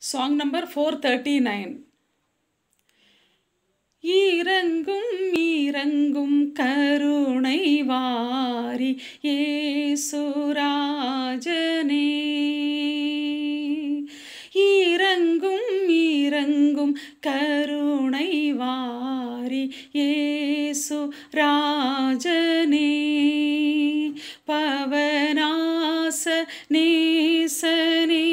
song number four thirty nine இறங்கும் இறங்கும் கருணை வாரி ஏசுராஜனே இறங்கும் இறங்கும் கருணை வாரி ஏசு ராஜனே பவனாச நேசனே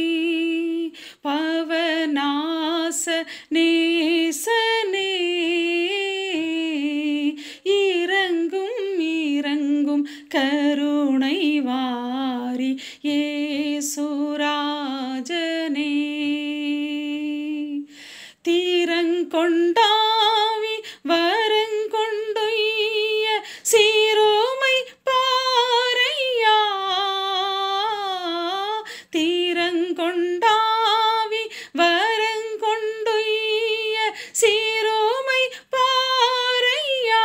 பவனாச நேசனே இறங்கும் இறங்கும் கருணை வாரி ஏசுராஜனே தீரங்கொண்டாவி வரங்கொண்டுய்ய சீரோமை பாறையா தீரங்கொண்டாவி வரங்கொண்டுய்ய சீரோமை பாறையா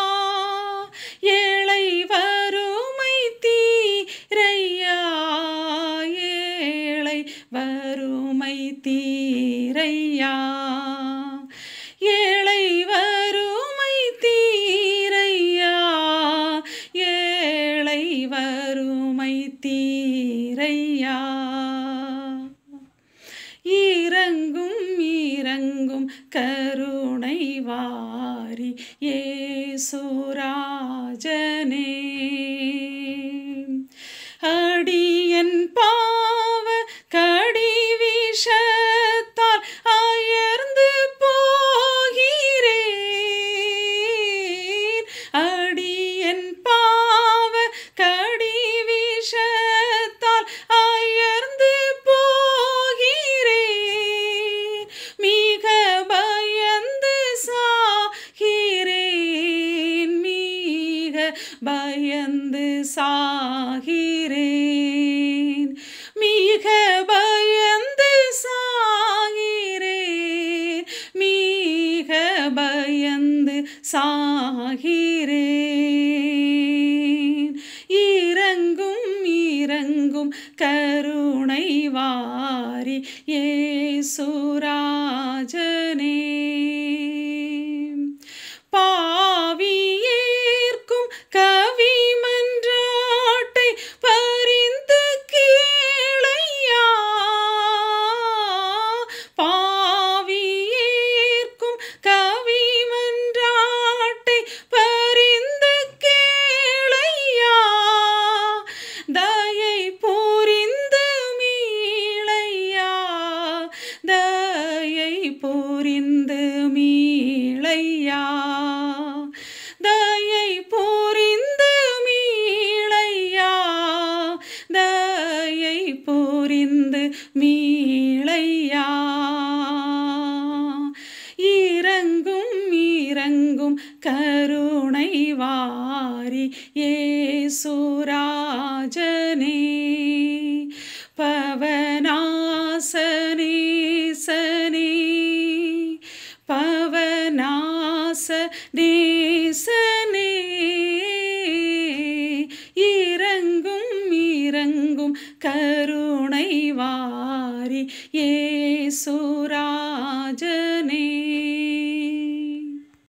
ஏழை வறுமை தீரையா ஏழை வறுமை தீரையா ஏழை வறுமை தீரையா ஏழை வறுமை தீரையா இறங்கும் இறங்கும் கருணை வாரி ஏசுராஜனே அடியன் பாவ கடி விஷத்தால் அயர்ந்து போகிறேன் அடியன் பாவ கடி விஷத்தால் அயர்ந்து போகிறேன் மிக பயந்து சாகிறேன் மிக பயந்து சாகிறேன் மிக பயந்து சாகிறேன் மிக பயந்து சாகிறேன் இறங்கும் இறங்கும் கருணை வாரி ஏசுராஜனே பாவியேற்கும் கவி மன்றாட்டை பரிந்து கேளையா பாவியேற்கும் கவி மன்றாட்டை பரிந்து கேளையா தயை புரிந்து மீளையா தயை புரிந்து மீளையா தயை புரிந்து மீளையா தயை புரிந்து மீளையா இறங்கும் இறங்கும் கருணை வாரி ஏசுராஜனே பவனாசனேசனே பவனாச நேசனே இறங்கும் இறங்கும் கருணை வாரி